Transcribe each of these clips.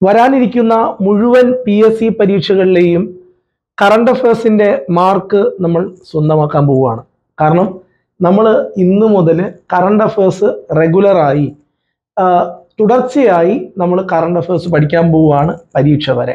വരാനിരിക്കുന്ന മുഴുവൻ P S C പരീക്ഷകളിലെയും കറണ്ട് അഫയേഴ്സിന്റെ മാർക്ക് നമ്മൾ സ്വന്തമാക്കാൻ പോവുകയാണ് കാരണം നമ്മൾ ഇന്നു മുതൽ കറണ്ട് അഫയേഴ്സ് റെഗുലറായി തുടർച്ചയായി നമ്മൾ കറണ്ട് അഫയേഴ്സ് പഠിക്കാൻ പോവുകയാണ് പരീക്ഷ വരെ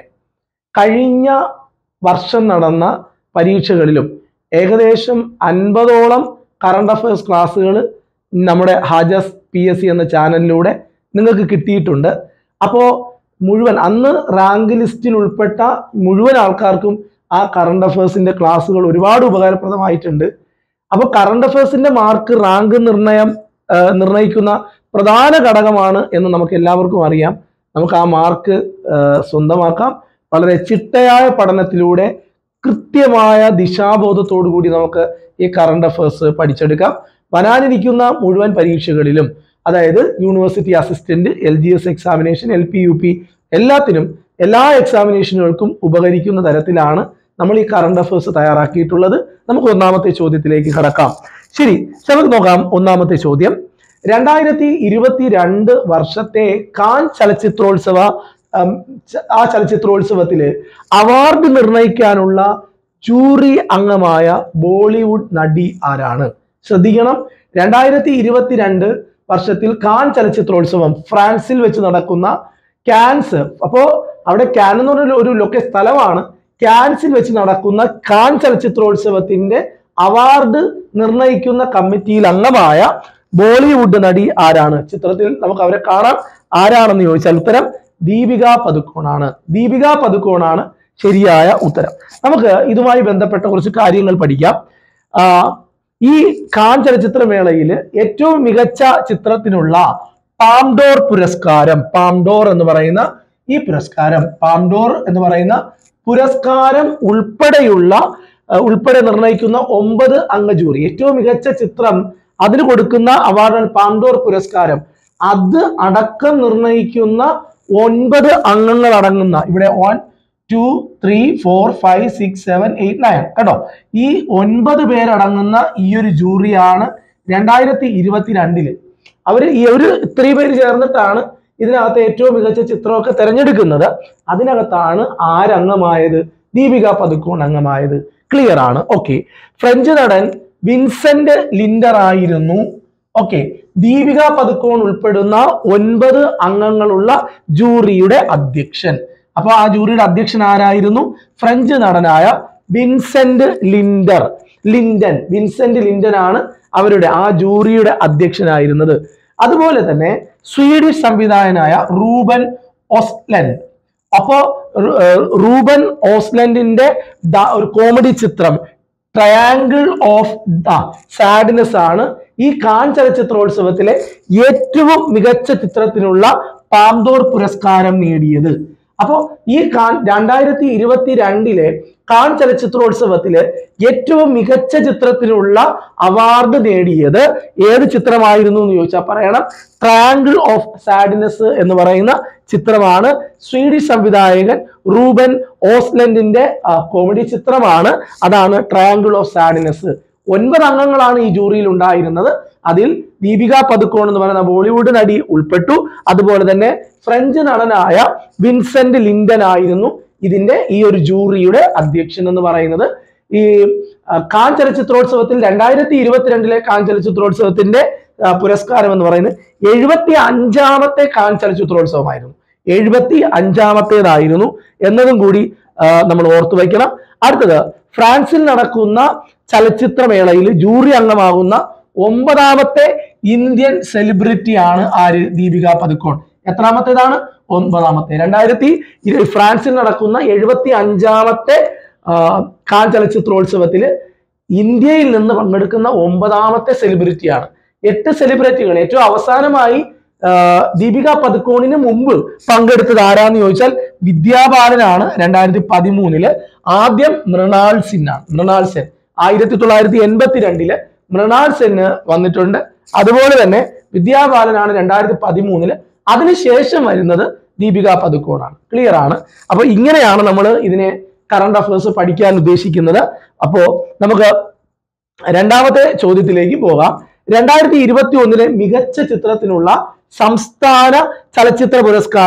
കഴിഞ്ഞ വർഷം നടന്ന പരീക്ഷകളിലും ഏകദേശം അൻപതോളം കറണ്ട് അഫയേഴ്സ് ക്ലാസ്സുകൾ നമ്മുടെ ഹാജസ് പി എസ് സി എന്ന ചാനലിലൂടെ നിങ്ങൾക്ക് കിട്ടിയിട്ടുണ്ട് അപ്പോൾ മുഴുവൻ അന്ന് റാങ്ക് ലിസ്റ്റിൽ ഉൾപ്പെട്ട മുഴുവൻ ആൾക്കാർക്കും ആ കറണ്ട് അഫയേഴ്സിന്റെ ക്ലാസ്സുകൾ ഒരുപാട് ഉപകാരപ്രദമായിട്ടുണ്ട് അപ്പോൾ കറണ്ട് അഫയേഴ്സിന്റെ മാർക്ക് റാങ്ക് നിർണയം ആ, നിർണയിക്കുന്ന പ്രധാന ഘടകമാണ് എന്ന് നമുക്ക് എല്ലാവർക്കും അറിയാം നമുക്ക് ആ മാർക്ക് ആ, സ്വന്തമാക്കാം വളരെ ചിട്ടയായ പഠനത്തിലൂടെ കൃത്യമായ ദിശാബോധത്തോടു കൂടി നമുക്ക് ഈ കറണ്ട് അഫയേഴ്സ് പഠിച്ചെടുക്കാം വരാനിരിക്കുന്ന മുഴുവൻ പരീക്ഷകളിലും അതായത് university assistant L G S examination L P U P എല്ലാത്തിനും എല്ലാ എക്സാമിനേഷനുകൾക്കും ഉപകരിക്കുന്ന തരത്തിലാണ് നമ്മൾ ഈ കറണ്ട് അഫയേഴ്സ് തയ്യാറാക്കിയിട്ടുള്ളത് നമുക്ക് ഒന്നാമത്തെ ചോദ്യത്തിലേക്ക് കടക്കാം ശരി നമുക്ക് നോക്കാം ഒന്നാമത്തെ ചോദ്യം രണ്ടായിരത്തി ഇരുപത്തിരണ്ട് വർഷത്തെ കാൻ ചലച്ചിത്രോത്സവ ഉം, ച- ആ ചലച്ചിത്രോത്സവത്തില് അവാർഡ് നിർണയിക്കാനുള്ള ജൂറി അംഗമായ ബോളിവുഡ് നടി ആരാണ് ശ്രദ്ധിക്കണം രണ്ടായിരത്തി ഇരുപത്തിരണ്ട് വർഷത്തിൽ കാൻ ചലച്ചിത്രോത്സവം ഫ്രാൻസിൽ വെച്ച് നടക്കുന്ന ക്യാൻസ് അപ്പോ അവിടെ ക്യാൻ എന്ന് പറഞ്ഞ ഒരു ലൊക്കെ സ്ഥലമാണ് ക്യാൻസിൽ വെച്ച് നടക്കുന്ന കാൻ ചലച്ചിത്രോത്സവത്തിന്റെ അവാർഡ് നിർണയിക്കുന്ന കമ്മിറ്റിയിൽ അംഗമായ ബോളിവുഡ് നടി ആരാണ് ചിത്രത്തിൽ നമുക്ക് അവരെ കാണാം ആരാണെന്ന് ചോദിച്ചാൽ ഉത്തരം ദീപിക പതുക്കോണാണ് ദീപിക പതുക്കോണാണ് ശരിയായ ഉത്തരം നമുക്ക് ഇതുമായി ബന്ധപ്പെട്ട കുറച്ച് കാര്യങ്ങൾ പഠിക്കാം ആ, ഈ കാൻ ചലച്ചിത്രമേളയിൽ ഏറ്റവും മികച്ച ചിത്രത്തിനുള്ള പാംഡോർ പുരസ്കാരം പാംഡോർ എന്ന് പറയുന്ന ഈ പുരസ്കാരം പാംഡോർ എന്ന് പറയുന്ന പുരസ്കാരം ഉൾപ്പെടെയുള്ള ആ, ഉൾപ്പെടെ നിർണയിക്കുന്ന ഒമ്പത് അംഗ ജൂറി ഏറ്റവും മികച്ച ചിത്രം അതിന് കൊടുക്കുന്ന അവാർഡാണ് പാംഡോർ പുരസ്കാരം അത് അടക്കം നിർണയിക്കുന്ന ഒൻപത് അംഗങ്ങൾ അടങ്ങുന്ന ഇവിടെ one two three four five six seven eight nine കേട്ടോ ഈ ഒൻപത് പേരടങ്ങുന്ന ഈ ഒരു ജൂറിയാണ് രണ്ടായിരത്തി ഇരുപത്തിരണ്ടില് അവര് ഈ ഒരു ഇത്രയും പേര് ചേർന്നിട്ടാണ് ഇതിനകത്ത് ഏറ്റവും മികച്ച ചിത്രമൊക്കെ തിരഞ്ഞെടുക്കുന്നത് അതിനകത്താണ് ആരംഗമായത് ദീപിക പതുക്കോൺ അംഗമായത് ക്ലിയർ ആണ് ഓക്കെ ഫ്രഞ്ച് നടൻ വിൻസെന്റ് ലിൻഡർ ആയിരുന്നു ഓക്കെ ദീപിക പതുക്കോൺ ഉൾപ്പെടുന്ന ഒൻപത് അംഗങ്ങളുള്ള ജൂറിയുടെ അധ്യക്ഷൻ അപ്പൊ ആ ജൂറിയുടെ അധ്യക്ഷൻ ആരായിരുന്നു ഫ്രഞ്ച് നടനായ Vincent Linder Lindon Vincent Lindon ആണ് അവരുടെ ആ ജൂറിയുടെ അധ്യക്ഷനായിരുന്നത് അതുപോലെ തന്നെ സ്വീഡിഷ് സംവിധായകനായ റൂബൻ ഓസ്ലൻഡ് അപ്പോ റു- ഏർ റൂബൻ ഓസ്ലൻഡിന്റെ ദ- ഒരു കോമഡി ചിത്രം ട്രയാങ്കിൾ ഓഫ് ദ സാഡ്നെസ് ആണ് ഈ കാൻ ചലച്ചിത്രോത്സവത്തിലെ ഏറ്റവും മികച്ച ചിത്രത്തിനുള്ള പാന്തോർ പുരസ്കാരം നേടിയത് അപ്പോ ഈ കാൻ രണ്ടായിരത്തി ഇരുപത്തി രണ്ടിലെ കാൻ ചലച്ചിത്രോത്സവത്തില് ഏറ്റവും മികച്ച ചിത്രത്തിനുള്ള അവാർഡ് നേടിയത് ഏത് ചിത്രമായിരുന്നു എന്ന് ചോദിച്ചാൽ പറയണം ട്രയാങ്കിൾ ഓഫ് സാഡ്നെസ് എന്ന് പറയുന്ന ചിത്രമാണ് സ്വീഡിഷ് സംവിധായകൻ റൂബൻ ഓസ്ലൻഡിന്റെ കോമഡി ചിത്രമാണ് അതാണ് ട്രയാങ്കിൾ ഓഫ് സാഡ്നെസ് ഒൻപത് അംഗങ്ങളാണ് ഈ ജൂറിയിൽ ഉണ്ടായിരുന്നത് അതിൽ ദീപിക പതുക്കോൺ എന്ന് പറയുന്ന ബോളിവുഡ് നടി ഉൾപ്പെട്ടു അതുപോലെ തന്നെ ഫ്രഞ്ച് നടനായ വിൻസെന്റ് ലിൻഡൻ ആയിരുന്നു ഇതിന്റെ ഈ ഒരു ജൂറിയുടെ അധ്യക്ഷൻ എന്ന് പറയുന്നത് ഈ ആ, കാൻ ചലച്ചിത്രോത്സവത്തിൽ രണ്ടായിരത്തി ഇരുപത്തിരണ്ടിലെ കാൻ ചലച്ചിത്രോത്സവത്തിന്റെ ആ, പുരസ്കാരം എന്ന് പറയുന്നത് എഴുപത്തി അഞ്ചാമത്തെ കാൻ ചലച്ചിത്രോത്സവമായിരുന്നു എഴുപത്തി അഞ്ചാമത്തേതായിരുന്നു എന്നതും കൂടി ആ, നമ്മൾ ഓർത്തു വയ്ക്കണം അടുത്തത് ഫ്രാൻസിൽ നടക്കുന്ന ചലച്ചിത്രമേളയിൽ ജൂറി അംഗമാകുന്ന ഒമ്പതാമത്തെ ഇന്ത്യൻ സെലിബ്രിറ്റി ആണ് ആര് ദീപിക പതുക്കോൺ എത്രാമത്തേതാണ് ഒൻപതാമത്തെ രണ്ടായിരത്തി ഇരു- ഫ്രാൻസിൽ നടക്കുന്ന എഴുപത്തി അഞ്ചാമത്തെ കാൻ ചലച്ചിത്രോത്സവത്തില് ഇന്ത്യയിൽ നിന്ന് പങ്കെടുക്കുന്ന ഒമ്പതാമത്തെ സെലിബ്രിറ്റിയാണ് എട്ട് സെലിബ്രിറ്റികൾ ഏറ്റവും അവസാനമായി ആ, ദീപിക പതുക്കോണിന് മുമ്പ് പങ്കെടുത്തത് ആരാന്ന് ചോദിച്ചാൽ വിദ്യാബാലനാണ് രണ്ടായിരത്തി പതിമൂന്നില് ആദ്യം മൃണാൾ സിന്നാണ് മൃണാൾ സെൻ ആയിരത്തി തൊള്ളായിരത്തി എൺപത്തി രണ്ടില് മൃണാൾ സെന്ന് വന്നിട്ടുണ്ട് അതുപോലെ തന്നെ വിദ്യാബാലനാണ് രണ്ടായിരത്തി പതിമൂന്നില് അതിനുശേഷം വരുന്നത് ദീപിക പതുക്കോണാണ് ക്ലിയർ ആണ് അപ്പൊ ഇങ്ങനെയാണ് നമ്മൾ ഇതിനെ കറണ്ട് അഫയേഴ്സ് പഠിക്കാൻ ഉദ്ദേശിക്കുന്നത് അപ്പോ നമുക്ക് രണ്ടാമത്തെ ചോദ്യത്തിലേക്ക് പോകാം രണ്ടായിരത്തി ഇരുപത്തി ഒന്നിലെ മികച്ച ചിത്രത്തിനുള്ള സംസ്ഥാന ചലച്ചിത്ര പുരസ്കാരം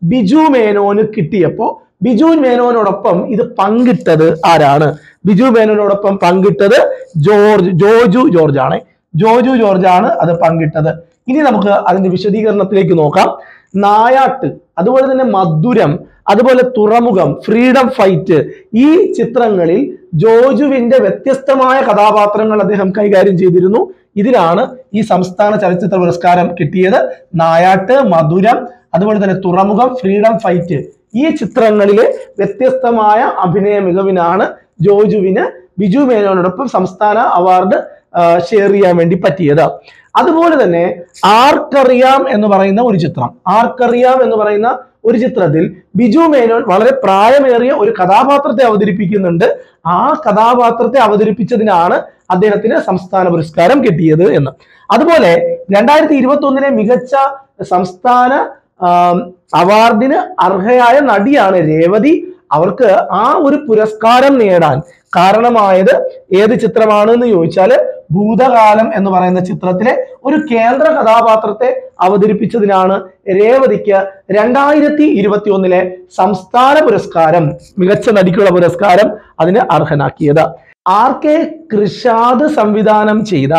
ബിജു മേനോന് കിട്ടിയപ്പോ ബിജു മേനോനോടൊപ്പം ഇത് പങ്കിട്ടത് ആരാണ് ബിജു മേനോനോടൊപ്പം പങ്കിട്ടത് ജോർജ് ജോജു ജോർജ് ആണ് ജോജു ജോർജ് ആണ് അത് പങ്കിട്ടത് ഇനി നമുക്ക് അതിന്റെ വിശദീകരണത്തിലേക്ക് നോക്കാം നായാട്ട് അതുപോലെ തന്നെ മധുരം അതുപോലെ തുറമുഖം ഫ്രീഡം ഫൈറ്റ് ഈ ചിത്രങ്ങളിൽ ജോജുവിന്റെ വ്യത്യസ്തമായ കഥാപാത്രങ്ങൾ അദ്ദേഹം കൈകാര്യം ചെയ്തിരുന്നു ഇതിലാണ് ഈ സംസ്ഥാന ചലച്ചിത്ര പുരസ്കാരം കിട്ടിയത് നായാട്ട് മധുരം അതുപോലെ തന്നെ തുറമുഖം ഫ്രീഡം ഫൈറ്റ് ഈ ചിത്രങ്ങളിലെ വ്യത്യസ്തമായ അഭിനയ മികവിനാണ് ജോജുവിന് ബിജു മേനോനോടൊപ്പം സംസ്ഥാന അവാർഡ് ഷെയർ ചെയ്യാൻ വേണ്ടി പറ്റിയത് അതുപോലെ തന്നെ ആർക്കറിയാം എന്ന് പറയുന്ന ഒരു ചിത്രം ആർക്കറിയാം എന്ന് പറയുന്ന ഒരു ചിത്രത്തിൽ ബിജു മേനോൻ വളരെ പ്രായമേറിയ ഒരു കഥാപാത്രത്തെ അവതരിപ്പിക്കുന്നുണ്ട് ആ കഥാപാത്രത്തെ അവതരിപ്പിച്ചതിനാണ് അദ്ദേഹത്തിന് സംസ്ഥാന പുരസ്കാരം കിട്ടിയത് എന്ന് അതുപോലെ രണ്ടായിരത്തി ഇരുപത്തി ഒന്നിലെ മികച്ച സംസ്ഥാന ആം, അവാർഡിന് അർഹയായ നടിയാണ് രേവതി അവർക്ക് ആ ഒരു പുരസ്കാരം നേടാൻ കാരണമായത് ഏത് ചിത്രമാണ് എന്ന് ചോദിച്ചാല് ഭൂതകാലം എന്ന് പറയുന്ന ചിത്രത്തിലെ ഒരു കേന്ദ്ര കഥാപാത്രത്തെ അവതരിപ്പിച്ചതിനാണ് രേവതിക്ക് രണ്ടായിരത്തി ഇരുപത്തി ഒന്നിലെ സംസ്ഥാന പുരസ്കാരം മികച്ച നടിക്കുള്ള പുരസ്കാരം അതിന് അർഹനാക്കിയത് ആർ കെ കൃഷാദ് സംവിധാനം ചെയ്ത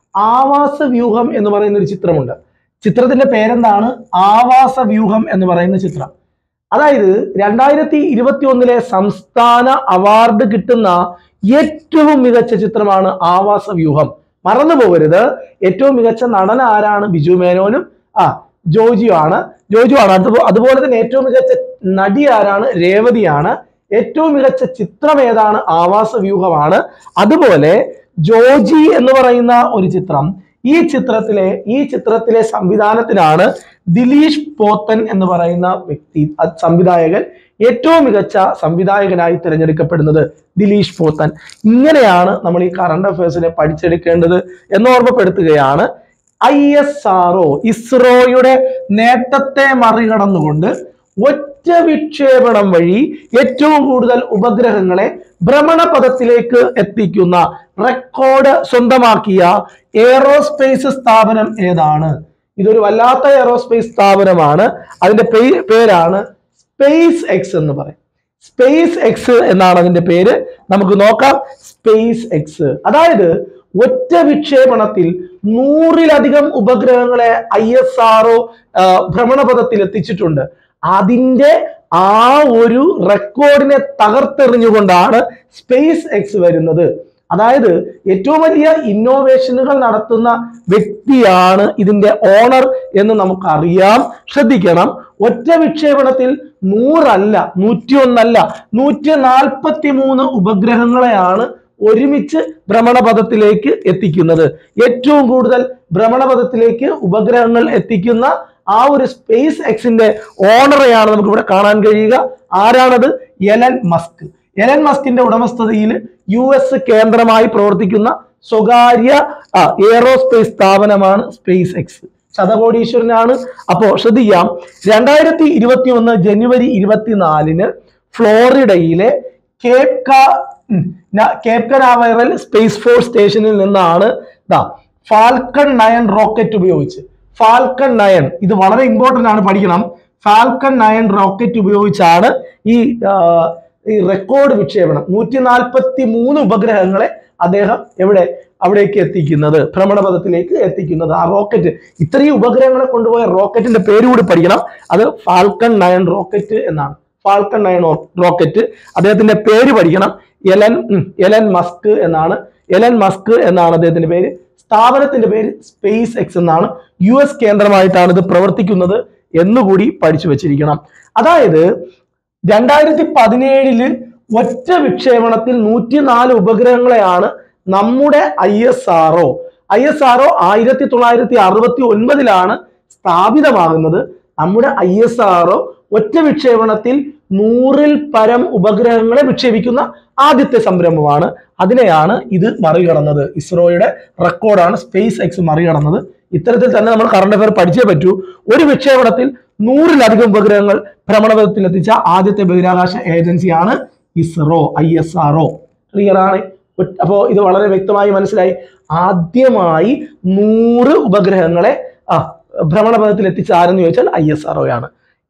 ആവാസ വ്യൂഹം എന്ന് പറയുന്ന ഒരു ചിത്രമുണ്ട് ചിത്രത്തിന്റെ പേരെന്താണ് ആവാസ വ്യൂഹം എന്ന് പറയുന്ന ചിത്രം അതായത് രണ്ടായിരത്തി ഇരുപത്തി ഒന്നിലെ സംസ്ഥാന അവാർഡ് കിട്ടുന്ന ഏറ്റവും മികച്ച ചിത്രമാണ് ആവാസ വ്യൂഹം മറന്നു പോകരുത് ഏറ്റവും മികച്ച നടൻ ആരാണ് ബിജു മേനോനും ആ ജോജിയോ ആണ് ജോജു ആണ് അതുപോ- അതുപോലെ തന്നെ ഏറ്റവും മികച്ച നടി ആരാണ് രേവതിയാണ് ഏറ്റവും മികച്ച ചിത്രം ഏതാണ് ആവാസ വ്യൂഹമാണ് അതുപോലെ ജോജി എന്ന് പറയുന്ന ഒരു ചിത്രം ഈ ചിത്രത്തിലെ ഈ ചിത്രത്തിലെ സംവിധാനത്തിനാണ് ദിലീഷ് പോത്തൻ എന്ന് പറയുന്ന വ്യക്തി അത് സംവിധായകൻ ഏറ്റവും മികച്ച സംവിധായകനായി തിരഞ്ഞെടുക്കപ്പെടുന്നത് ദിലീഷ് പോത്തൻ ഇങ്ങനെയാണ് നമ്മൾ ഈ കറണ്ട് അഫയേഴ്സിനെ പഠിച്ചെടുക്കേണ്ടത് എന്ന് ഓർമ്മപ്പെടുത്തുകയാണ് ഐ എസ് ആർഒ ഇസ്രോയുടെ നേട്ടത്തെ മറികടന്നുകൊണ്ട് ഒറ്റ വിക്ഷേപണം വഴി ഏറ്റവും കൂടുതൽ ഉപഗ്രഹങ്ങളെ ഭ്രമണപഥത്തിലേക്ക് എത്തിക്കുന്ന റെക്കോർഡ് സ്വന്തമാക്കിയ എയറോസ്പേസ് സ്ഥാപനം ഏതാണ് ഇതൊരു വല്ലാത്ത എയറോസ്പേസ് സ്ഥാപനമാണ് അതിന്റെ പേ- പേരാണ് സ്പേസ് എക്സ് എന്ന് പറയും സ്പേസ് എക്സ് എന്നാണ് അതിന്റെ പേര് നമുക്ക് നോക്കാം സ്പേസ് എക്സ് അതായത് ഒറ്റ വിക്ഷേപണത്തിൽ നൂറിലധികം ഉപഗ്രഹങ്ങളെ ഐ എസ് ആർഒ ഭ്രമണപഥത്തിൽ എത്തിച്ചിട്ടുണ്ട് അതിന്റെ ആ ഒരു റെക്കോർഡിനെ തകർത്തെറിഞ്ഞുകൊണ്ടാണ് സ്പേസ് എക്സ് വരുന്നത് അതായത് ഏറ്റവും വലിയ ഇന്നോവേഷനുകൾ നടത്തുന്ന വ്യക്തിയാണ് ഇതിന്റെ ഓണർ എന്ന് നമുക്കറിയാം ശ്രദ്ധിക്കണം ഒറ്റ വിക്ഷേപണത്തിൽ നൂറല്ല നൂറ്റി ഒന്നല്ല നൂറ്റി നാൽപ്പത്തി മൂന്ന് ഉപഗ്രഹങ്ങളെയാണ് ഒരുമിച്ച് ഭ്രമണപഥത്തിലേക്ക് എത്തിക്കുന്നത് ഏറ്റവും കൂടുതൽ ഭ്രമണപഥത്തിലേക്ക് ഉപഗ്രഹങ്ങൾ എത്തിക്കുന്ന ആ ഒരു സ്പേസ് എക്സിന്റെ ഓണറെയാണ് നമുക്ക് ഇവിടെ കാണാൻ കഴിയുക ആരാണത് എലൻ മസ്ക് എലൻ മസ്കിന്റെ ഉടമസ്ഥതയിൽ യു എസ് കേന്ദ്രമായി പ്രവർത്തിക്കുന്ന സ്വകാര്യ ആ, എയറോസ്പേസ് സ്ഥാപനമാണ് സ്പേസ് എക്സ് ശതകോടീശ്വരനാണ് അപ്പോ ശ്രദ്ധിക്കാം രണ്ടായിരത്തി ഇരുപത്തി ഒന്ന് ജനുവരി ഇരുപത്തിനാലിന് ഫ്ലോറിഡയിലെ കേപ്പ് കാ ഉം, ന- കേപ്പ് കനാവറൽ സ്പേസ് ഫോഴ്സ് സ്റ്റേഷനിൽ നിന്നാണ് ദാ ഫാൽക്കൺ നയൻ റോക്കറ്റ് ഉപയോഗിച്ച് ഫാൽക്കൺ നയൻ ഇത് വളരെ ഇമ്പോർട്ടന്റ് ആണ് പഠിക്കണം ഫാൽക്കൺ നയൻ റോക്കറ്റ് ഉപയോഗിച്ചാണ് ഈ ആ, ഈ റെക്കോർഡ് വിക്ഷേപണം നൂറ്റി നാൽപ്പത്തി മൂന്ന് ഉപഗ്രഹങ്ങളെ അദ്ദേഹം എവിടെ അവിടേക്ക് എത്തിക്കുന്നത് ഭ്രമണപഥത്തിലേക്ക് എത്തിക്കുന്നത് ആ റോക്കറ്റ് ഇത്രയും ഉപഗ്രഹങ്ങളെ കൊണ്ടുപോയ റോക്കറ്റിന്റെ പേര് കൂടി പഠിക്കണം അത് ഫാൽക്കൺ നയൻ റോക്കറ്റ് എന്നാണ് ഫാൽക്കൺ നയൻ റോക്കറ്റ് അദ്ദേഹത്തിന്റെ പേര് പഠിക്കണം എലൻ ഉം, എലൻ മസ്ക് എന്നാണ് എലൻ മസ്ക് എന്നാണ് അദ്ദേഹത്തിന്റെ പേര് സ്ഥാപനത്തിന്റെ പേര് സ്പേസ് എക്സ് എന്നാണ് യു എസ് കേന്ദ്രമായിട്ടാണ് ഇത് പ്രവർത്തിക്കുന്നത് എന്നുകൂടി പഠിച്ചു വെച്ചിരിക്കണം അതായത് രണ്ടായിരത്തി പതിനേഴില് ഒറ്റ വിക്ഷേപണത്തിൽ നൂറ്റിനാല് ഉപഗ്രഹങ്ങളെയാണ് നമ്മുടെ I S R O I S R O ആയിരത്തി തൊള്ളായിരത്തി അറുപത്തി ഒൻപതിലാണ് സ്ഥാപിതമാകുന്നത് നമ്മുടെ ഐ എസ് ആർഒ ഒറ്റ വിക്ഷേപണത്തിൽ നൂറിൽ പരം ഉപഗ്രഹങ്ങളെ വിക്ഷേപിക്കുന്ന ആദ്യത്തെ സംരംഭമാണ് അതിനെയാണ് ഇത് മറികടന്നത് ഇസ്രോയുടെ റെക്കോർഡാണ് സ്പേസ് എക്സ് മറികടന്നത് ഇത്തരത്തിൽ തന്നെ നമ്മൾ കറണ്ട് അഫയർ പഠിച്ചേ പറ്റൂ ഒരു വിക്ഷേപണത്തിൽ നൂറിലധികം ഉപഗ്രഹങ്ങൾ ഭ്രമണപഥത്തിൽ എത്തിച്ച ആദ്യത്തെ ബഹിരാകാശ ഏജൻസിയാണ് ISRO I S R O clear ആണ് ഒറ്റ- അപ്പോ ഇത് വളരെ വ്യക്തമായി മനസ്സിലായി ആദ്യമായി നൂറ് ഉപഗ്രഹങ്ങളെ ആ ഭ്രമണപഥത്തിൽ എത്തിച്ച ആരെന്ന് ചോദിച്ചാൽ ഐ എസ് ആർഒ ആണ്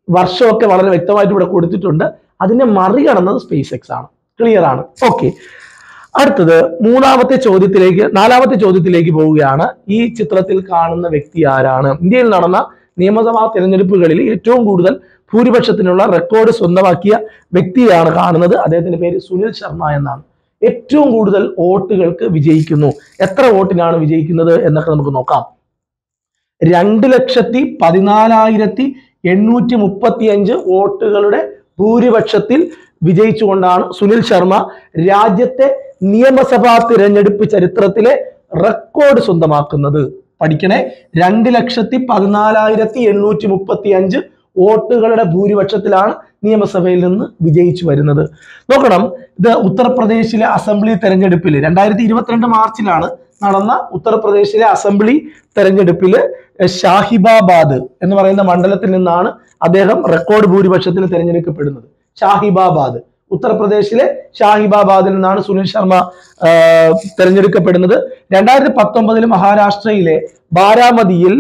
വർഷമൊക്കെ വളരെ വ്യക്തമായിട്ട് ഇവിടെ കൊടുത്തിട്ടുണ്ട് അതിനെ മറികടന്നത് സ്പേസ് എക്സ് ആണ് ക്ലിയർ ആണ് ഓക്കെ അടുത്തത് മൂന്നാമത്തെ ചോദ്യത്തിലേക്ക് നാലാമത്തെ ചോദ്യത്തിലേക്ക് പോവുകയാണ് ഈ ചിത്രത്തിൽ കാണുന്ന വ്യക്തി ആരാണ് ഇന്ത്യയിൽ നടന്ന നിയമസഭാ തെരഞ്ഞെടുപ്പുകളിൽ ഏറ്റവും കൂടുതൽ ഭൂരിപക്ഷത്തിനുള്ള റെക്കോർഡ് സ്വന്തമാക്കിയ വ്യക്തിയാണ് കാണുന്നത് അദ്ദേഹത്തിന്റെ പേര് സുനിൽ ശർമ്മ എന്നാണ് ഏറ്റവും കൂടുതൽ വോട്ടുകൾക്ക് വിജയിക്കുന്നു എത്ര വോട്ടിനാണ് വിജയിക്കുന്നത് എന്നൊക്കെ നമുക്ക് നോക്കാം രണ്ട് ലക്ഷത്തി പതിനാലായിരത്തി എണ്ണൂറ്റി മുപ്പത്തി അഞ്ച് വോട്ടുകളുടെ ഭൂരിപക്ഷത്തിൽ വിജയിച്ചുകൊണ്ടാണ് സുനിൽ ശർമ്മ രാജ്യത്തെ നിയമസഭാ തിരഞ്ഞെടുപ്പ് ചരിത്രത്തിലെ റെക്കോർഡ് സ്വന്തമാക്കുന്നത് പഠിക്കണേ രണ്ട് ലക്ഷത്തി പതിനാലായിരത്തി എണ്ണൂറ്റി മുപ്പത്തി അഞ്ച് വോട്ടുകളുടെ ഭൂരിപക്ഷത്തിലാണ് നിയമസഭയിൽ നിന്ന് വിജയിച്ചു വരുന്നത് നോക്കണം ഇത് ഉത്തർപ്രദേശിലെ അസംബ്ലി തെരഞ്ഞെടുപ്പിൽ രണ്ടായിരത്തി ഇരുപത്തിരണ്ട് മാർച്ചിലാണ് നടന്ന ഉത്തർപ്രദേശിലെ അസംബ്ലി തെരഞ്ഞെടുപ്പിൽ ഷാഹിബാബാദ് എന്ന് പറയുന്ന മണ്ഡലത്തിൽ നിന്നാണ് അദ്ദേഹം റെക്കോർഡ് ഭൂരിപക്ഷത്തിൽ തെരഞ്ഞെടുക്കപ്പെടുന്നത് ഷാഹിബാബാദ് ഉത്തർപ്രദേശിലെ ഷാഹിബാബാദിൽ നിന്നാണ് സുനിൽ ശർമ്മ ആ, തെരഞ്ഞെടുക്കപ്പെടുന്നത് രണ്ടായിരത്തി പത്തൊമ്പതിൽ മഹാരാഷ്ട്രയിലെ ബാരാമതിയിൽ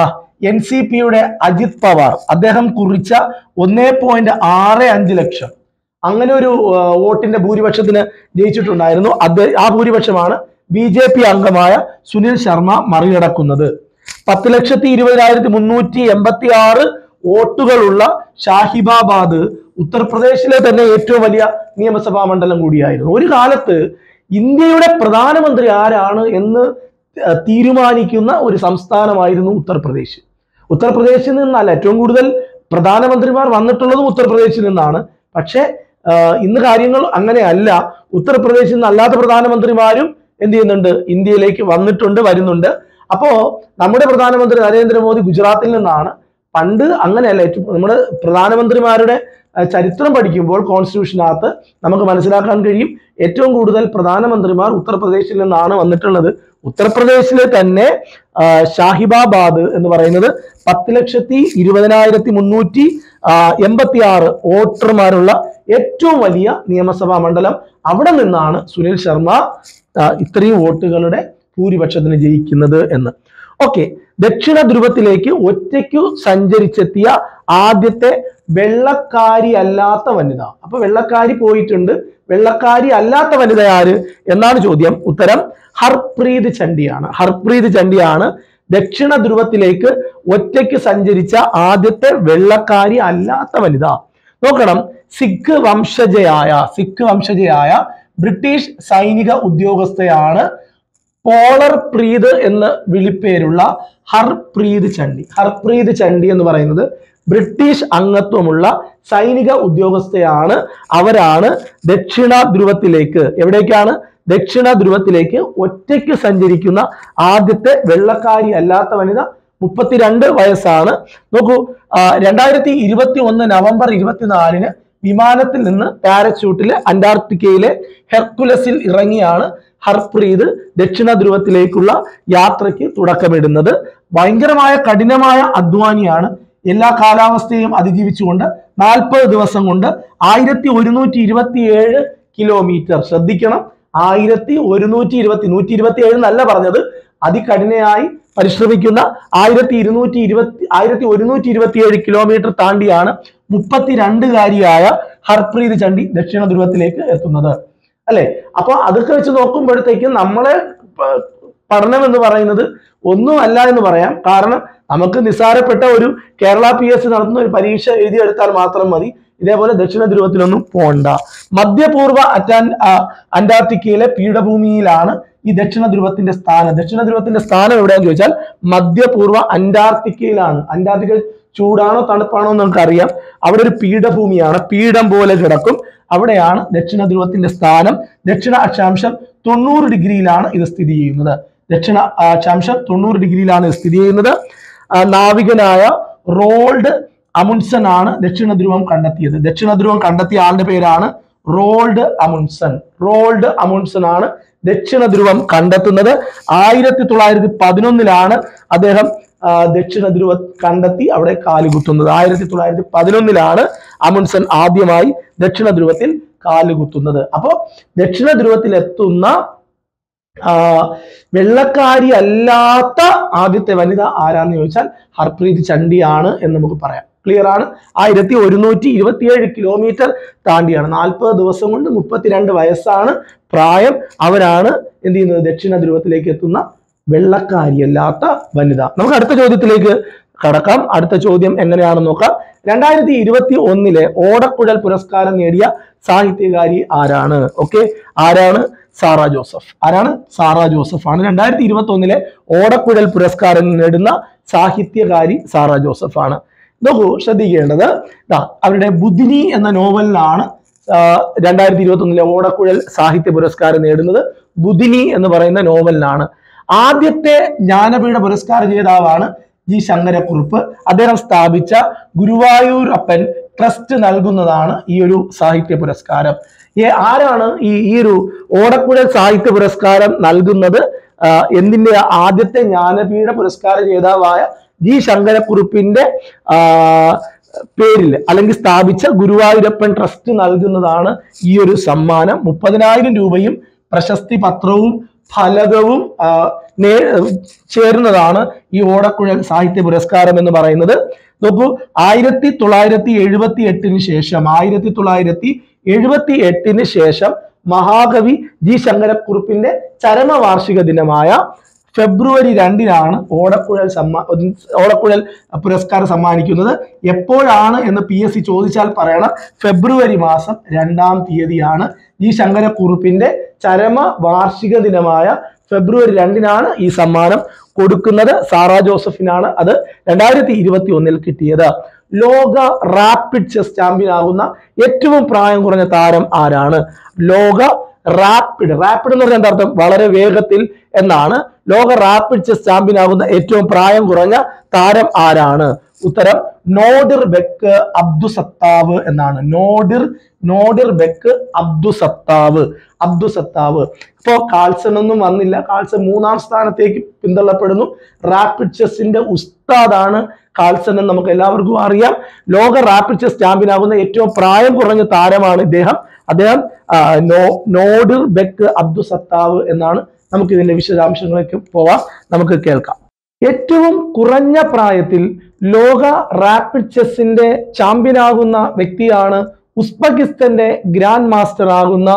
എൻ സി പിയുടെ അജിത് പവാർ അദ്ദേഹം കുറിച്ച ഒന്നേ പോയിന്റ് ആറ് അഞ്ച് ലക്ഷം അങ്ങനെ ഒരു ആ, വോട്ടിന്റെ ഭൂരിപക്ഷത്തിന് ജയിച്ചിട്ടുണ്ടായിരുന്നു അത് ആ ഭൂരിപക്ഷമാണ് ബി ജെ പി അംഗമായ സുനിൽ ശർമ്മ മറികടക്കുന്നത് പത്ത് ലക്ഷത്തി ഇരുപതിനായിരത്തി മുന്നൂറ്റി എൺപത്തി ആറ് വോട്ടുകളുള്ള ഷാഹിബാബാദ് ഉത്തർപ്രദേശിലെ തന്നെ ഏറ്റവും വലിയ നിയമസഭാ മണ്ഡലം കൂടിയായിരുന്നു ഒരു കാലത്ത് ഇന്ത്യയുടെ പ്രധാനമന്ത്രി ആരാണ് എന്ന് ഏർ തീരുമാനിക്കുന്ന ഒരു സംസ്ഥാനമായിരുന്നു ഉത്തർപ്രദേശ് ഉത്തർപ്രദേശിൽ നിന്നല്ല ഏറ്റവും കൂടുതൽ പ്രധാനമന്ത്രിമാർ വന്നിട്ടുള്ളതും ഉത്തർപ്രദേശിൽ നിന്നാണ് പക്ഷേ ആഹ് ഇന്ന് കാര്യങ്ങൾ അങ്ങനെയല്ല ഉത്തർപ്രദേശിൽ നിന്ന് അല്ലാത്ത പ്രധാനമന്ത്രിമാരും എന്ത് ചെയ്യുന്നുണ്ട് ഇന്ത്യയിലേക്ക് വന്നിട്ടുണ്ട് വരുന്നുണ്ട് അപ്പോ നമ്മുടെ പ്രധാനമന്ത്രി നരേന്ദ്രമോദി ഗുജറാത്തിൽ നിന്നാണ് പണ്ട് അങ്ങനെയല്ല ഏറ്റവും നമ്മുടെ പ്രധാനമന്ത്രിമാരുടെ അഹ് ചരിത്രം പഠിക്കുമ്പോൾ കോൺസ്റ്റിറ്റ്യൂഷനകത്ത് നമുക്ക് മനസ്സിലാക്കാൻ കഴിയും ഏറ്റവും കൂടുതൽ പ്രധാനമന്ത്രിമാർ ഉത്തർപ്രദേശിൽ നിന്നാണ് വന്നിട്ടുള്ളത് ഉത്തർപ്രദേശിലെ തന്നെ ആ, ഷാഹിബാബാദ് എന്ന് പറയുന്നത് പത്ത് ലക്ഷത്തി ഇരുപതിനായിരത്തി മുന്നൂറ്റി എൺപത്തി ആറ് വോട്ടർമാരുള്ള ഏറ്റവും വലിയ നിയമസഭാ മണ്ഡലം അവിടെ നിന്നാണ് സുനിൽ ശർമ്മ ആ, ഇത്രയും വോട്ടുകളുടെ ഭൂരിപക്ഷത്തിന് ജയിക്കുന്നത് എന്ന് ഓക്കെ ദക്ഷിണ ധ്രുവത്തിലേക്ക് ഒറ്റയ്ക്കു സഞ്ചരിച്ചെത്തിയ ആദ്യത്തെ വെള്ളക്കാരി അല്ലാത്ത വനിത അപ്പൊ വെള്ളക്കാരി പോയിട്ടുണ്ട് വെള്ളക്കാരി അല്ലാത്ത വനിത ആര് എന്നാണ് ചോദ്യം ഉത്തരം ഹർപ്രീത് ചണ്ഡിയാണ് ഹർപ്രീത് ചണ്ഡിയാണ് ദക്ഷിണ ധ്രുവത്തിലേക്ക് ഒറ്റയ്ക്ക് സഞ്ചരിച്ച ആദ്യത്തെ വെള്ളക്കാരി അല്ലാത്ത വനിത നോക്കണം സിഖ് വംശജയായ സിഖ് വംശജയായ ബ്രിട്ടീഷ് സൈനിക ഉദ്യോഗസ്ഥയാണ് പോളർ പ്രീത് എന്ന് വിളിപ്പേരുള്ള ഹർപ്രീത് ചണ്ഡി ഹർപ്രീത് ചണ്ഡി എന്ന് പറയുന്നത് ബ്രിട്ടീഷ് അംഗത്വമുള്ള സൈനിക ഉദ്യോഗസ്ഥയാണ് അവരാണ് ദക്ഷിണ ധ്രുവത്തിലേക്ക് എവിടേക്കാണ് ദക്ഷിണ ധ്രുവത്തിലേക്ക് ഒറ്റയ്ക്ക് സഞ്ചരിക്കുന്ന ആദ്യത്തെ വെള്ളക്കാരി അല്ലാത്ത വനിത മുപ്പത്തിരണ്ട് വയസ്സാണ് നോക്കൂ ആ, രണ്ടായിരത്തി ഇരുപത്തി ഒന്ന് നവംബർ ഇരുപത്തിനാലിന് വിമാനത്തിൽ നിന്ന് പാരച്യൂട്ടില് അന്റാർട്ടിക്കയിലെ ഹെർക്കുലസിൽ ഇറങ്ങിയാണ് ഹർപ്രീത് ദക്ഷിണ ധ്രുവത്തിലേക്കുള്ള യാത്രയ്ക്ക് തുടക്കമിടുന്നത് ഭയങ്കരമായ കഠിനമായ അധ്വാനിയാണ് എല്ലാ കാലാവസ്ഥയും അതിജീവിച്ചുകൊണ്ട് നാൽപ്പത് ദിവസം കൊണ്ട് ആയിരത്തി ഒരുന്നൂറ്റി ഇരുപത്തി ഏഴ് കിലോമീറ്റർ ശ്രദ്ധിക്കണം ആയിരത്തി ഒരുന്നൂറ്റി ഇരുപത്തി നൂറ്റി ഇരുപത്തി ഏഴ് എന്നല്ല പറഞ്ഞത് അതികഠിനയായി പരിശ്രമിക്കുന്ന ആയിരത്തി ഇരുന്നൂറ്റി ഇരുപത്തി ആയിരത്തി ഒരുന്നൂറ്റി ഇരുപത്തി ഏഴ് കിലോമീറ്റർ താണ്ടിയാണ് മുപ്പത്തിരണ്ടുകാരിയായ ഹർപ്രീത് ചണ്ഡി ദക്ഷിണ ധ്രുവത്തിലേക്ക് എത്തുന്നത് അല്ലെ അപ്പൊ അതൊക്കെ വെച്ച് നോക്കുമ്പോഴത്തേക്കും നമ്മളെ പ- പഠനം എന്ന് പറയുന്നത് ഒന്നുമല്ല എന്ന് പറയാം കാരണം നമുക്ക് നിസ്സാരപ്പെട്ട ഒരു കേരള പി എസ് സി നടത്തുന്ന ഒരു പരീക്ഷ എഴുതിയെടുത്താൽ മാത്രം മതി ഇതേപോലെ ദക്ഷിണ ധ്രുവത്തിലൊന്നും പോണ്ട മധ്യപൂർവ്വ അറ്റാൻ ആ, അന്റാർട്ടിക്കയിലെ പീഠഭൂമിയിലാണ് ഈ ദക്ഷിണ ധ്രുവത്തിന്റെ സ്ഥാനം ദക്ഷിണ ധ്രുവത്തിന്റെ സ്ഥാനം എവിടെയാന്ന് ചോദിച്ചാൽ മധ്യപൂർവ്വ അന്റാർട്ടിക്കയിലാണ് അന്റാർട്ടിക്ക ചൂടാണോ തണുപ്പാണോ എന്ന് നമുക്കറിയാം അവിടെ ഒരു പീഠഭൂമിയാണ് പീഠം പോലെ കിടക്കും അവിടെയാണ് ദക്ഷിണ ധ്രുവത്തിന്റെ സ്ഥാനം ദക്ഷിണ അക്ഷാംശം തൊണ്ണൂറ് ഡിഗ്രിയിലാണ് ഇത് സ്ഥിതി ചെയ്യുന്നത് ദക്ഷിണ അക്ഷാംശം തൊണ്ണൂറ് ഡിഗ്രിയിലാണ് ഇത് സ്ഥിതി ചെയ്യുന്നത് ആ, നാവികനായ റോൾഡ് അമുൻസൺ ആണ് ദക്ഷിണ ധ്രുവം കണ്ടെത്തിയത് ദക്ഷിണ ധ്രുവം കണ്ടെത്തിയ ആളുടെ പേരാണ് റോൾഡ് അമുൻസൺ റോൾഡ് അമുൻസൺ ആണ് ദക്ഷിണ ധ്രുവം കണ്ടെത്തുന്നത് ആയിരത്തി തൊള്ളായിരത്തി പതിനൊന്നിലാണ് അദ്ദേഹം ആ, ദക്ഷിണ ധ്രുവ കണ്ടെത്തി അവിടെ കാലുകുത്തുന്നത് ആയിരത്തി തൊള്ളായിരത്തി പതിനൊന്നിലാണ് അമുൻസൺ ആദ്യമായി ദക്ഷിണ ധ്രുവത്തിൽ കാലുകുത്തുന്നത് അപ്പോ ദക്ഷിണ ധ്രുവത്തിൽ എത്തുന്ന ആ, വെള്ളക്കാരി അല്ലാത്ത ആദ്യത്തെ വനിത ആരാന്ന് ചോദിച്ചാൽ ഹർപ്രീത് ചണ്ഡിയാണ് എന്ന് നമുക്ക് പറയാം ക്ലിയർ ആണ് ആയിരത്തി ഒരുന്നൂറ്റി ഇരുപത്തിയേഴ് കിലോമീറ്റർ താണ്ടിയാണ് നാൽപ്പത് ദിവസം കൊണ്ട് മുപ്പത്തിരണ്ട് വയസ്സാണ് പ്രായം അവരാണ് എന്ത് ചെയ്യുന്നത് ദക്ഷിണ ധ്രുവത്തിലേക്ക് എത്തുന്ന വെള്ളക്കാരിയല്ലാത്ത വനിത നമുക്ക് അടുത്ത ചോദ്യത്തിലേക്ക് കടക്കാം അടുത്ത ചോദ്യം എങ്ങനെയാണെന്ന് നോക്കാം രണ്ടായിരത്തി ഇരുപത്തി ഒന്നിലെ ഓടക്കുഴൽ പുരസ്കാരം നേടിയ സാഹിത്യകാരി ആരാണ് ഓക്കെ ആരാണ് സാറ ജോസഫ് ആരാണ് സാറ ജോസഫ് ആണ് രണ്ടായിരത്തി ഇരുപത്തി ഒന്നിലെ ഓടക്കുഴൽ പുരസ്കാരം നേടുന്ന സാഹിത്യകാരി സാറ ജോസഫ് ആണ് നോക്കൂ ശ്രദ്ധിക്കേണ്ടത് ദാ അവരുടെ ബുദ്ധിനി എന്ന നോവലിലാണ് രണ്ടായിരത്തി ഇരുപത്തി ഒന്നിലെ ഓടക്കുഴൽ സാഹിത്യ പുരസ്കാരം നേടുന്നത് ബുദ്ധിനി എന്ന് പറയുന്ന നോവലിനാണ് ആദ്യത്തെ ജ്ഞാനപീഠ പുരസ്കാര ജേതാവാണ് ജി ശങ്കരക്കുറുപ്പ് അദ്ദേഹം സ്ഥാപിച്ച ഗുരുവായൂർ അപ്പൻ ട്രസ്റ്റ് നൽകുന്നതാണ് ഈ ഒരു സാഹിത്യ പുരസ്കാരം ഈ ആരാണ് ഈ ഈ ഒരു ഓടക്കുഴൽ സാഹിത്യ പുരസ്കാരം നൽകുന്നത് ആ, എന്തിന്റെ ആദ്യത്തെ ജ്ഞാനപീഠ പുരസ്കാര ജേതാവായ ജി ശങ്കരക്കുറുപ്പിന്റെ ആ, പേരിൽ അല്ലെങ്കിൽ സ്ഥാപിച്ച ഗുരുവായൂരപ്പൻ ട്രസ്റ്റ് നൽകുന്നതാണ് ഈ ഒരു സമ്മാനം മുപ്പതിനായിരം രൂപയും പ്രശസ്തി പത്രവും ഫലകവും ആ, നേ- ചേരുന്നതാണ് ഈ ഓടക്കുഴൽ സാഹിത്യ പുരസ്കാരം എന്ന് പറയുന്നത് നോക്കൂ ആയിരത്തി തൊള്ളായിരത്തി എഴുപത്തി എട്ടിന് ശേഷം ആയിരത്തി തൊള്ളായിരത്തി എഴുപത്തി എട്ടിന് ശേഷം മഹാകവി ജി ശങ്കരക്കുറുപ്പിന്റെ ചരമവാർഷിക ദിനമായ ഫെബ്രുവരി രണ്ടിനാണ് ഓടക്കുഴൽ സമ്മാ ഓടക്കുഴൽ പുരസ്കാരം സമ്മാനിക്കുന്നത് എപ്പോഴാണ് എന്ന് പി എസ് സി ചോദിച്ചാൽ പറയണം ഫെബ്രുവരി മാസം രണ്ടാം തീയതിയാണ് ജി ശങ്കരക്കുറുപ്പിന്റെ ചരമ വാർഷിക ദിനമായ ഫെബ്രുവരി രണ്ടിനാണ് ഈ സമ്മാനം കൊടുക്കുന്നത് സാറ ജോസഫിനാണ് അത് രണ്ടായിരത്തി ഇരുപത്തി ഒന്നിൽ കിട്ടിയത് ലോക റാപ്പിഡ് ചെസ് ചാമ്പ്യൻ ആകുന്ന ഏറ്റവും പ്രായം കുറഞ്ഞ താരം ആരാണ് ലോക റാപ്പിഡ് റാപ്പിഡ് എന്ന് പറഞ്ഞാൽ എന്താ അർത്ഥം വളരെ വേഗത്തിൽ എന്നാണ് ലോക റാപ്പിഡ് ചെസ് ചാമ്പ്യൻ ആകുന്ന ഏറ്റവും പ്രായം കുറഞ്ഞ താരം ആരാണ് ഉത്തരം നോഡിർ ബെക്ക് അബ്ദു സത്താവ് എന്നാണ് നോഡിർ നോഡിർ ബെക്ക് അബ്ദു സത്താവ് അബ്ദു സത്താവ് ഇപ്പോ കാൾസൺ ഒന്നും വന്നില്ല കാൾസൺ മൂന്നാം സ്ഥാനത്തേക്ക് പിന്തള്ളപ്പെടുന്നു റാപ്പിഡ് ചെസ്സിന്റെ ഉസ്താദാണ് കാൾസൺ എന്ന് നമുക്ക് എല്ലാവർക്കും അറിയാം ലോക റാപ്പിഡ് ചെസ് ചാമ്പ്യൻ ആകുന്ന ഏറ്റവും പ്രായം കുറഞ്ഞ താരമാണ് ഇദ്ദേഹം അദ്ദേഹം ആ, നോ നോഡിർ ബെക്ക് അബ്ദു സത്താവ് എന്നാണ് നമുക്ക് ഇതിന്റെ വിശദാംശങ്ങളിലേക്ക് പോവാം നമുക്ക് കേൾക്കാം ഏറ്റവും കുറഞ്ഞ പ്രായത്തിൽ ലോക റാപ്പിഡ് ചെസ്സിന്റെ ചാമ്പ്യൻ ആകുന്ന വ്യക്തിയാണ് ഉസ്ബെക്കിസ്ഥാന്റെ ഗ്രാൻഡ് മാസ്റ്റർ ആകുന്ന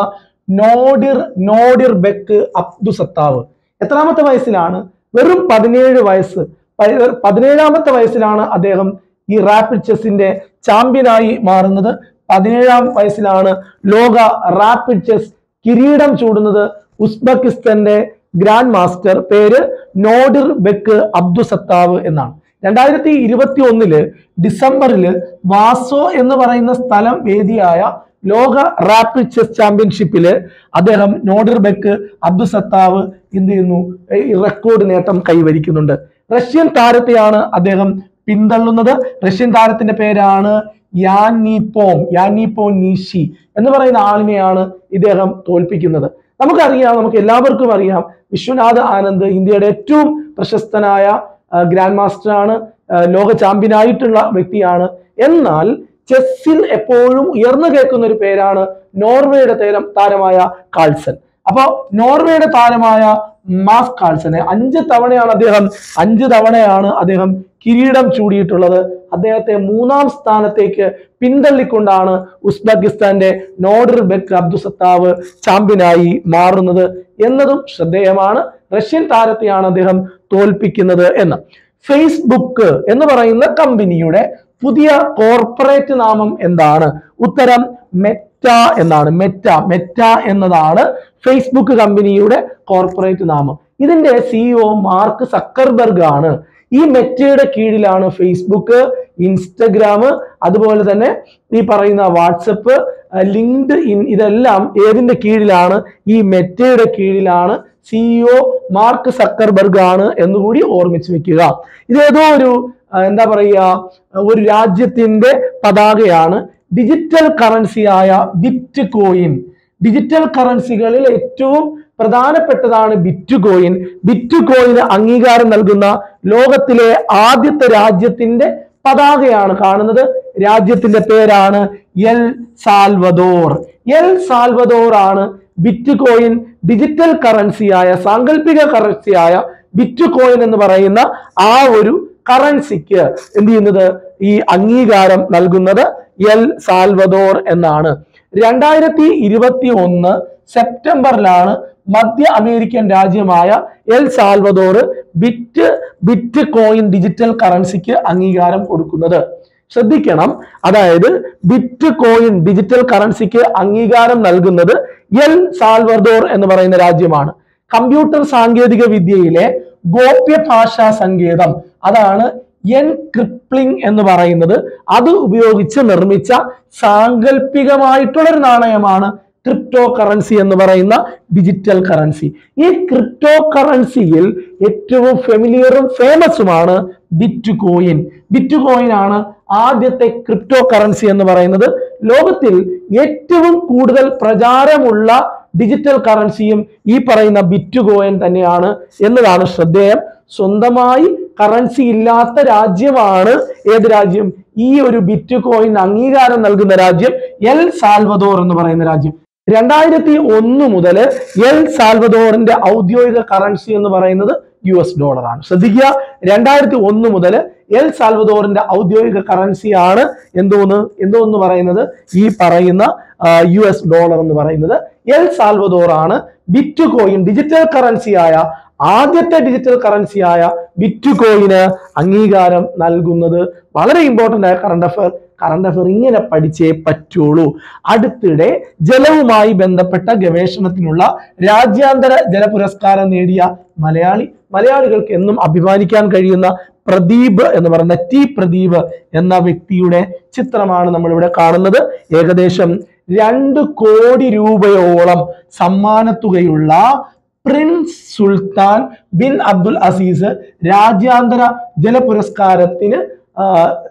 നോഡിർ നോഡിർ ബെക്ക് അബ്ദു സത്താവ് എത്രാമത്തെ വയസ്സിലാണ് വെറും പതിനേഴ് വയസ്സ് പ- പതിനേഴാമത്തെ വയസ്സിലാണ് അദ്ദേഹം ഈ റാപ്പിഡ് ചെസ്സിന്റെ ചാമ്പ്യനായി മാറുന്നത് പതിനേഴാം വയസ്സിലാണ് ലോക റാപ്പിഡ് ചെസ് കിരീടം ചൂടുന്നത് ഉസ്ബെക്കിസ്ഥാന്റെ ഗ്രാൻഡ് മാസ്റ്റർ പേര് നോഡിർ ബെക്ക് അബ്ദു സത്താവ് എന്നാണ് രണ്ടായിരത്തി ഇരുപത്തി ഒന്നില് ഡിസംബറില് വാസോ എന്ന് പറയുന്ന സ്ഥലം വേദിയായ ലോക റാപ്പിഡ് ചെസ് ചാമ്പ്യൻഷിപ്പില് അദ്ദേഹം നോഡിർ ബെക്ക് അബ്ദു സത്താവ് എന്ത് ചെയ്യുന്നു ഈ റെക്കോർഡ് നേട്ടം കൈവരിക്കുന്നുണ്ട് റഷ്യൻ താരത്തെയാണ് അദ്ദേഹം പിന്തള്ളുന്നത് റഷ്യൻ താരത്തിന്റെ പേരാണ് യാനിപ്പോം യാനിപ്പോ നീഷി എന്ന് പറയുന്ന ആളിനെയാണ് ഇദ്ദേഹം തോൽപ്പിക്കുന്നത് നമുക്കറിയാം നമുക്ക് എല്ലാവർക്കും അറിയാം വിശ്വനാഥ് ആനന്ദ് ഇന്ത്യയുടെ ഏറ്റവും പ്രശസ്തനായ ആ, ഗ്രാൻഡ് മാസ്റ്റർ ആണ് ആ, ലോക ചാമ്പ്യൻ ആയിട്ടുള്ള വ്യക്തിയാണ് എന്നാൽ ചെസ്സിൽ എപ്പോഴും ഉയർന്നു കേൾക്കുന്ന ഒരു പേരാണ് നോർവേയുടെ തേരം താരമായ കാൾസൺ അപ്പോ നോർവേയുടെ താരമായ മാസ് കാൾസനെ അഞ്ച് തവണയാണ് അദ്ദേഹം അഞ്ച് തവണയാണ് അദ്ദേഹം കിരീടം ചൂടിയിട്ടുള്ളത് അദ്ദേഹത്തെ മൂന്നാം സ്ഥാനത്തേക്ക് പിന്തള്ളിക്കൊണ്ടാണ് ഉസ്ബെക്കിസ്ഥാന്റെ നോഡർ ബെക്ക് അബ്ദു സത്താവ് ചാമ്പ്യനായി മാറുന്നത് എന്നതും ശ്രദ്ധേയമാണ് റഷ്യൻ താരത്തെയാണ് അദ്ദേഹം തോൽപ്പിക്കുന്നത് എന്ന് ഫേസ്ബുക്ക് എന്ന് പറയുന്ന കമ്പനിയുടെ പുതിയ കോർപ്പറേറ്റ് നാമം എന്താണ് ഉത്തരം മെറ്റ എന്നാണ് മെറ്റ മെറ്റ എന്നതാണ് ഫേസ്ബുക്ക് കമ്പനിയുടെ കോർപ്പറേറ്റ് നാമം ഇതിന്റെ സിഇഒ മാർക്ക് സക്കർബർഗ് ആണ് ഈ മെറ്റയുടെ കീഴിലാണ് ഫേസ്ബുക്ക് ഇൻസ്റ്റഗ്രാം അതുപോലെ തന്നെ ഈ പറയുന്ന വാട്സപ്പ് ലിങ്ക്ഡ് ഇൻ ഇതെല്ലാം ഏതിന്റെ കീഴിലാണ് ഈ മെറ്റയുടെ കീഴിലാണ് സിഇഒ മാർക്ക് സക്കർബർഗ് ആണ് എന്നുകൂടി ഓർമ്മിച്ച് വെക്കുക ഇതേതോ ഒരു ആ, എന്താ പറയുക ഒരു രാജ്യത്തിന്റെ പതാകയാണ് ഡിജിറ്റൽ കറൻസിയായ ബിറ്റ് കോയിൻ ഡിജിറ്റൽ കറൻസികളിൽ ഏറ്റവും പ്രധാനപ്പെട്ടതാണ് ബിറ്റ് കോയിൻ ബിറ്റ് കോയിന് അംഗീകാരം നൽകുന്ന ലോകത്തിലെ ആദ്യത്തെ രാജ്യത്തിന്റെ പതാകയാണ് കാണുന്നത് രാജ്യത്തിന്റെ പേരാണ് എൽ സാൽവദോർ എൽ സാൽവദോർ ആണ് ബിറ്റ് കോയിൻ ഡിജിറ്റൽ കറൻസിയായ സാങ്കല്പിക കറൻസിയായ ബിറ്റ് കോയിൻ എന്ന് പറയുന്ന ആ ഒരു കറൻസിക്ക് എന്ത് ചെയ്യുന്നത് ഈ അംഗീകാരം നൽകുന്നത് എൽ സാൽവദോർ എന്നാണ് രണ്ടായിരത്തി ഇരുപത്തി ഒന്ന് സെപ്റ്റംബറിലാണ് മധ്യ അമേരിക്കൻ രാജ്യമായ El Salvador bit bitcoin digital കറൻസിക്ക് അംഗീകാരം കൊടുക്കുന്നത് ശ്രദ്ധിക്കണം അതായത് ബിറ്റ് കോയിൻ ഡിജിറ്റൽ കറൻസിക്ക് അംഗീകാരം നൽകുന്നത് എൽ സാൽവദോർ എന്ന് പറയുന്ന രാജ്യമാണ് കമ്പ്യൂട്ടർ സാങ്കേതിക വിദ്യയിലെ ഗോപ്യ ഭാഷാ സങ്കേതം അതാണ് എൻ ക്രിപ്ലിംഗ് എന്ന് പറയുന്നത് അത് ഉപയോഗിച്ച് നിർമ്മിച്ച സാങ്കല്പികമായിട്ടുള്ള ഒരു നാണയമാണ് ക്രിപ്റ്റോ കറൻസി എന്ന് പറയുന്ന ഡിജിറ്റൽ കറൻസി ഈ ക്രിപ്റ്റോ കറൻസിയിൽ ഏറ്റവും ഫെമിലിയറും ഫേമസുമാണ് ബിറ്റ് കോയിൻ ബിറ്റ് കോയിൻ ആണ് ആദ്യത്തെ ക്രിപ്റ്റോ കറൻസി എന്ന് പറയുന്നത് ലോകത്തിൽ ഏറ്റവും കൂടുതൽ പ്രചാരമുള്ള ഡിജിറ്റൽ കറൻസിയും ഈ പറയുന്ന ബിറ്റ് കോയിൻ തന്നെയാണ് എന്നതാണ് ശ്രദ്ധേയം സ്വന്തമായി കറൻസി ഇല്ലാത്ത രാജ്യമാണ് ഏത് രാജ്യം ഈ ഒരു ബിറ്റ് കോയിൻ അംഗീകാരം നൽകുന്ന രാജ്യം എൽ സാൽവദോർ എന്ന് പറയുന്ന രാജ്യം രണ്ടായിരത്തി ഒന്ന് മുതൽ എൽ സാൽവദോറിന്റെ ഔദ്യോഗിക കറൻസി എന്ന് പറയുന്നത് യു എസ് ഡോളറാണ് ശ്രദ്ധിക്കുക രണ്ടായിരത്തി ഒന്ന് മുതൽ എൽ സാൽവദോറിന്റെ ഔദ്യോഗിക കറൻസിയാണ് എന്തോന്ന് എന്തോന്ന് പറയുന്നത് ഈ പറയുന്ന യു എസ് ഡോളർ എന്ന് പറയുന്നത് എൽ സാൽവദോർ ആണ് ബിറ്റ് കോയിൻ ഡിജിറ്റൽ കറൻസിയായ ആദ്യത്തെ ഡിജിറ്റൽ കറൻസിയായ ബിറ്റ് കോയിന് അംഗീകാരം നൽകുന്നത് വളരെ ഇമ്പോർട്ടന്റ് ആയ കറണ്ട് അഫയർ കറണ്ട് അഫയർ ഇങ്ങനെ പഠിച്ചേ പറ്റുള്ളൂ അടുത്തിടെ ജലവുമായി ബന്ധപ്പെട്ട ഗവേഷണത്തിനുള്ള രാജ്യാന്തര ജല പുരസ്കാരം നേടിയ മലയാളി മലയാളികൾക്ക് എന്നും അഭിമാനിക്കാൻ കഴിയുന്ന പ്രദീപ് എന്ന് പറയുന്ന ടി പ്രദീപ് എന്ന വ്യക്തിയുടെ ചിത്രമാണ് നമ്മളിവിടെ കാണുന്നത് ഏകദേശം രണ്ട് കോടി രൂപയോളം സമ്മാനത്തുകയുള്ള Prince Sultan bin Abdul Aziz രാജ്യാന്തര ജല പുരസ്കാരത്തിന് ആ,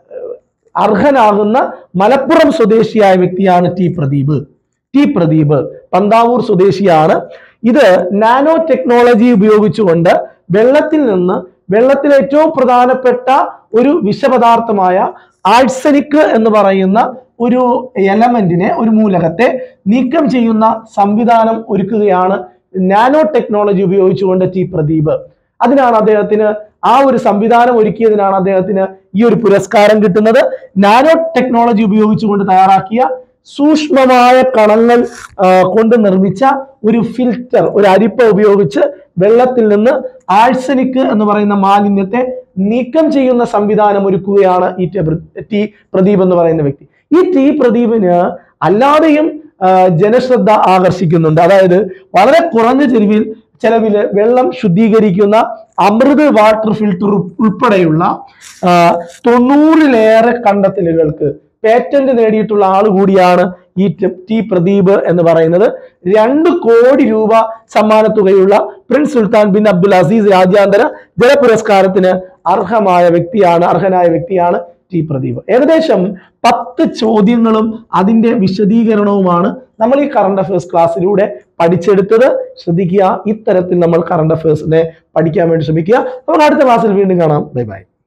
അർഹനാകുന്ന മലപ്പുറം സ്വദേശിയായ വ്യക്തിയാണ് ടി പ്രദീപ് ടി പ്രദീപ് പന്താവൂർ സ്വദേശിയാണ് ഇത് നാനോ ടെക്നോളജി ഉപയോഗിച്ചുകൊണ്ട് വെള്ളത്തിൽ നിന്ന് വെള്ളത്തിലെ ഏറ്റവും പ്രധാനപ്പെട്ട ഒരു വിഷപദാർത്ഥമായ ആഴ്സനിക് എന്ന് പറയുന്ന ഒരു എലമെന്റിനെ ഒരു മൂലകത്തെ നീക്കം ചെയ്യുന്ന സംവിധാനം ഒരുക്കുകയാണ് നാനോ ടെക്നോളജി ഉപയോഗിച്ചുകൊണ്ട് ടി പ്രദീപ് അതിനാണ് അദ്ദേഹത്തിന് ആ ഒരു സംവിധാനം ഒരുക്കിയതിനാണ് അദ്ദേഹത്തിന് ഈ ഒരു പുരസ്കാരം കിട്ടുന്നത് നാനോ ടെക്നോളജി ഉപയോഗിച്ചുകൊണ്ട് തയ്യാറാക്കിയ സൂക്ഷ്മമായ കണങ്ങൾ ആ, കൊണ്ട് നിർമ്മിച്ച ഒരു ഫിൽറ്റർ ഒരു അരിപ്പ ഉപയോഗിച്ച് വെള്ളത്തിൽ നിന്ന് ആഴ്സനിക് എന്ന് പറയുന്ന മാലിന്യത്തെ നീക്കം ചെയ്യുന്ന സംവിധാനം ഒരുക്കുകയാണ് ഈ ടെ- ടി പ്രദീപ് എന്ന് പറയുന്ന വ്യക്തി ഈ ടി പ്രദീപിന് അല്ലാതെയും ആ, ജനശ്രദ്ധ ആകർഷിക്കുന്നുണ്ട് അതായത് വളരെ കുറഞ്ഞ ചെലവിൽ ചെലവില് വെള്ളം ശുദ്ധീകരിക്കുന്ന അമൃത് വാട്ടർ ഫിൽട്ടർ ഉൾപ്പെടെയുള്ള ആ, തൊണ്ണൂറിലേറെ കണ്ടെത്തലുകൾക്ക് പേറ്റന്റ് നേടിയിട്ടുള്ള ആൾ കൂടിയാണ് ഈ ടി- ടി പ്രദീപ് എന്ന് പറയുന്നത് രണ്ട് കോടി രൂപ സമ്മാനത്തുകയുള്ള Prince Sultan bin Abdul Aziz രാജ്യാന്തര ജല പുരസ്കാരത്തിന് അർഹമായ വ്യക്തിയാണ് അർഹനായ വ്യക്തിയാണ് ടി പ്രദീപ് ഏകദേശം പത്ത് ചോദ്യങ്ങളും അതിന്റെ വിശദീകരണവുമാണ് നമ്മൾ ഈ കറണ്ട് അഫയേഴ്സ് ക്ലാസ്സിലൂടെ പഠിച്ചെടുത്തത് ശ്രദ്ധിക്കുക ഇത്തരത്തിൽ നമ്മൾ കറണ്ട് അഫയേഴ്സിനെ പഠിക്കാൻ വേണ്ടി ശ്രമിക്കുക നമുക്ക് അടുത്ത ക്ലാസ്സിൽ വീണ്ടും കാണാം ബൈ ബൈ